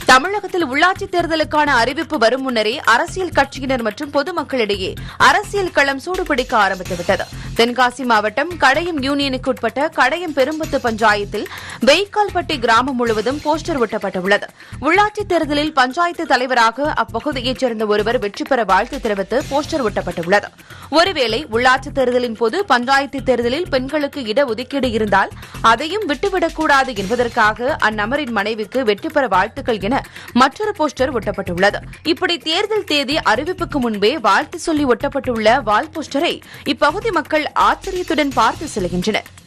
தமிழகத்தில் உள்ளாட்சித் தேர்தலுக்கான அறிவிப்பு வரும் முன்னரே அரசியல் கட்சியினர் மற்றும் பொதுமக்களிடையே அரசியல் களம் சூடுபிடிக்க ஆரம்பித்துவிட்டது தென்காசி மாவட்டம் கடையம் யூனியனுக்கு உட்பட்ட கடையம் பெரும்பத்து பஞ்சாயத்தில் வெய்க்கால்பட்டி கிராமம் முழுவதும் போஸ்டர் ஒட்டப்பட்டுள்ளது உள்ளாட்சித் தேர்தலில் பஞ்சாயத்து தலைவராக அப்பகுதியைச் சேர்ந்த ஒருவர் வெற்றி பெற வாழ்த்து தெரிவித்து போஸ்டர் ஒட்டப்பட்டுள்ளது ஒருவேளை உள்ளாட்சித் தேர்தலின் போது பஞ்சாயத்து தேர்தலில் பெண்களுக்கு இடஒதுக்கீடு இருந்தால் அதையும் விட்டுவிடக்கூடாது என்பதற்காக அந்நபரின் மனைவிக்கு வெற்றி பெற வாழ்த்துக்கள் என மற்றொரு போஸ்டர் ஒட்டப்பட்டுள்ளது இப்படி தேர்தல் தேதி அறிவிப்புக்கு முன்பே வாழ்த்து சொல்லி ஒட்டப்பட்டுள்ள வால் போஸ்டரை இப்பகுதி மக்கள் ஆச்சரியத்துடன் பார்த்து செல்கின்றனர்